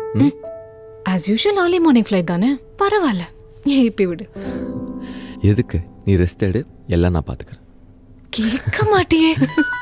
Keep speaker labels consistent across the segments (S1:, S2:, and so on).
S1: As usual early morning flight தானே பரவாயில்ல இப்பி விடு
S2: எதுக்கு நீ ரெஸ்ட் எடு எல்லாம் நான் பார்த்துக்கிறேன்
S1: கேட்க மாட்டியே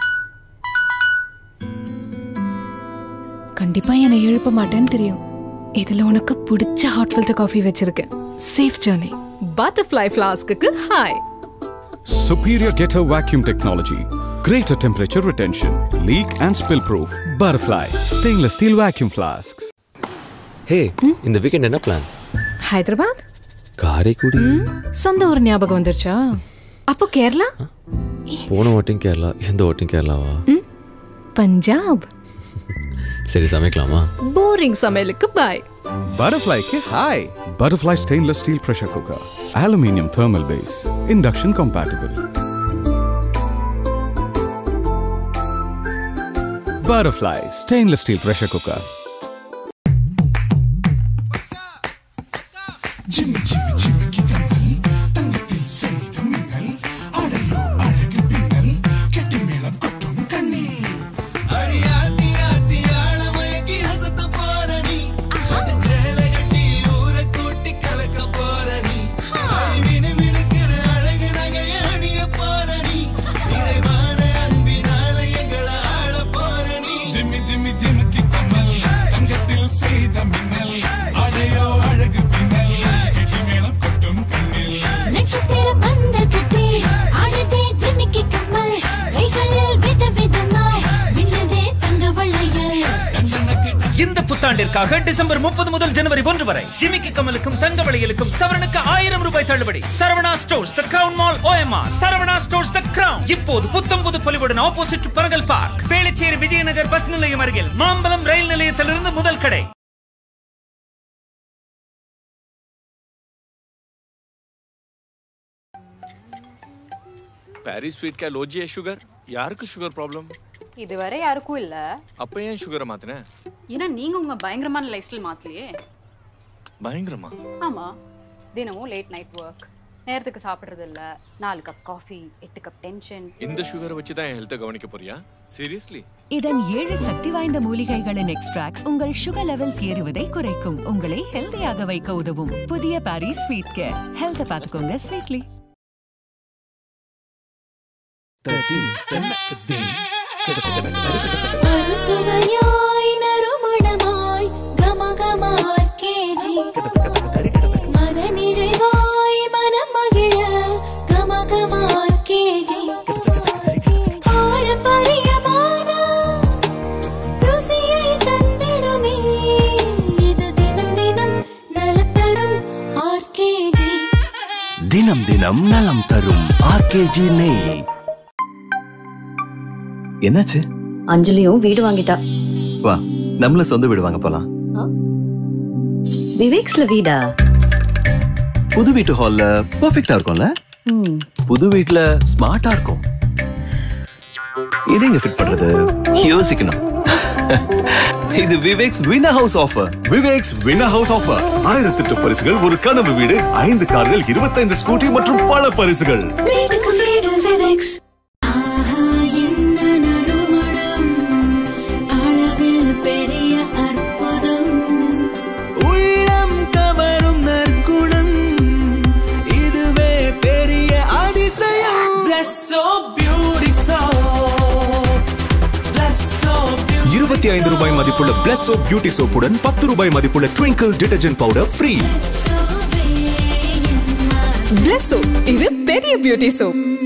S1: கண்டிப்பா என்னை எழுப்ப மாட்டேன்னு தெரியும் இதுல உனக்கு பிடிச்ச ஹாட் ஃபில்டர் காஃபி வச்சிருக்கேன் safe journey butterfly flask hi
S3: Superior Getter Vacuum Technology. Greater temperature retention. Leak and spill proof. Butterfly. Stainless steel vacuum flasks.
S2: Hey இந்த வீக்கெண்ட் என்ன பிளான்
S1: ஹைதராபாத்
S2: காரைக்குடி
S1: சொந்த ஊர் ஞாபகம் வந்துருச்சா அப்போ கேரளா
S2: போன வாட்டியும் கேரளா எந்த வாட்டியும் கேரளாவா
S1: பஞ்சாப்
S2: சரி சமைக்கலாமா
S1: போரிங் சமையலுக்கு பாய்
S3: Butterfly ke hi. Butterfly stainless steel pressure cooker. Aluminium thermal base. Induction compatible. Butterfly stainless steel pressure cooker.
S4: நட்சத்திர பந்தல் கட்டி ஆடுதே ஜிமிக்கி கம்மல் கைகளில் விதவிதமாய் மின்னதே தங்க வளையல்
S5: இந்த புத்தாண்டிற்காக டிசம்பர் முப்பது முதல் ஜனவரி ஒன்று வரை ஜிமிக்கி கமலுக்கும் தங்க வளையலுக்கும் சவரனுக்கு ஆயிரம் ரூபாய் தள்ளுபடி Saravana stores the crown mall OMR Saravana stores the crown இப்போது புத்தம் புது பொலிவுடன் ஆப்போசிட் பரங்கல் பார்க் வேளச்சேரி விஜயநகர் பஸ் நிலையம் அருகில் மாம்பலம் ரயில் நிலையத்திலிருந்து முதல் கடை
S6: ಪ್ಯಾರಿಸ್ ಸ್ವೀಟ್ ಕ್ಯಾ ಲೋಜಿ ಶುಗರ್ யாருக்கு சுகர் ப்ராப்ளம்
S7: இதுவரை யாருக்கும் இல்ல
S6: அப்ப ஏன் சுகரை மாத்தினேன்
S7: ஏன்னா நீங்க உங்க பயங்கரமான லைஃப் ஸ்டைல் மாத்தலையே
S6: பயங்கரமா
S7: ஆமா தினமும் லேட் நைட் ஒர்க் நேரத்துக்கு சாப்பிடுறது இல்ல நாலு கப் காஃபி எட்டு கப் டென்ஷன்
S6: இந்த சுகரை வச்சு தான் என் ஹெல்த்தை கவனிக்க போறியா சீரியஸ்லி
S8: இதன் ஏழு சக்தி வாய்ந்த மூலிகைகளின் எக்ஸ்ட்ராக்ட்ஸ் உங்கள் சுகர் லெவல்ஸ் ஏறுவதை குறைக்கும் உங்களை ஹெல்தியாக வைக்க உதவும் புதிய பாரிஸ் ஸ்வீட் கேர் ஹெல்த்தை பார்த்துக்கோங்க ஸ்வீட்லி
S4: அறுசுவையாய் நறுமணமாய் கமகமாய் கேஜி மனநிறைவாய் மனம் மகிழ கமகமாய் கேஜி பாரம்பரியமான ருசியை தந்திடுமே இது தினம் தினம் நலம் தரும் ஆர்கேஜி
S9: தினம் தினம் நலம் தரும் ஆர்கேஜி நெய் என்னாச்சு
S10: அஞ்சலியும் வீடு வாங்கிட்டா
S9: வா நம்மள சொந்த வீடு வாங்க போலாம்
S10: விவேக்ஸ்ல வீடா
S9: புது வீட்டு ஹால்ல பெர்ஃபெக்ட்டா இருக்கும்ல புது வீட்ல ஸ்மார்ட்டா இருக்கும் இது எங்க ஃபிட் பண்றது யோசிக்கணும் இது விவேக்ஸ் வினா ஹவுஸ் ஆஃபர் விவேக்ஸ் வினா ஹவுஸ் ஆஃபர் ஆயிரத்தெட்டு பரிசுகள் ஒரு கனவு வீடு ஐந்து கார்கள் இருபத்தைந்து ஸ்கூட்டி மற்றும் பல பரிசுகள்
S4: வீட்டுக்கு வீடு விவேக்ஸ் ஆஹா என்ன நறுமணம் அளவில் பெரிய அற்புதம்
S9: உள்ளம் கவரும் நற்குணம் இதுவே பெரிய அதிசயம் இருபத்தி ஐந்து ரூபாய் மதிப்புள்ள பிளஸ் சோப் பியூட்டி சோப்புடன் பத்து ரூபாய் மதிப்புள்ள Twinkle detergent powder free
S1: plus soap இது பெரிய பியூட்டி சோப்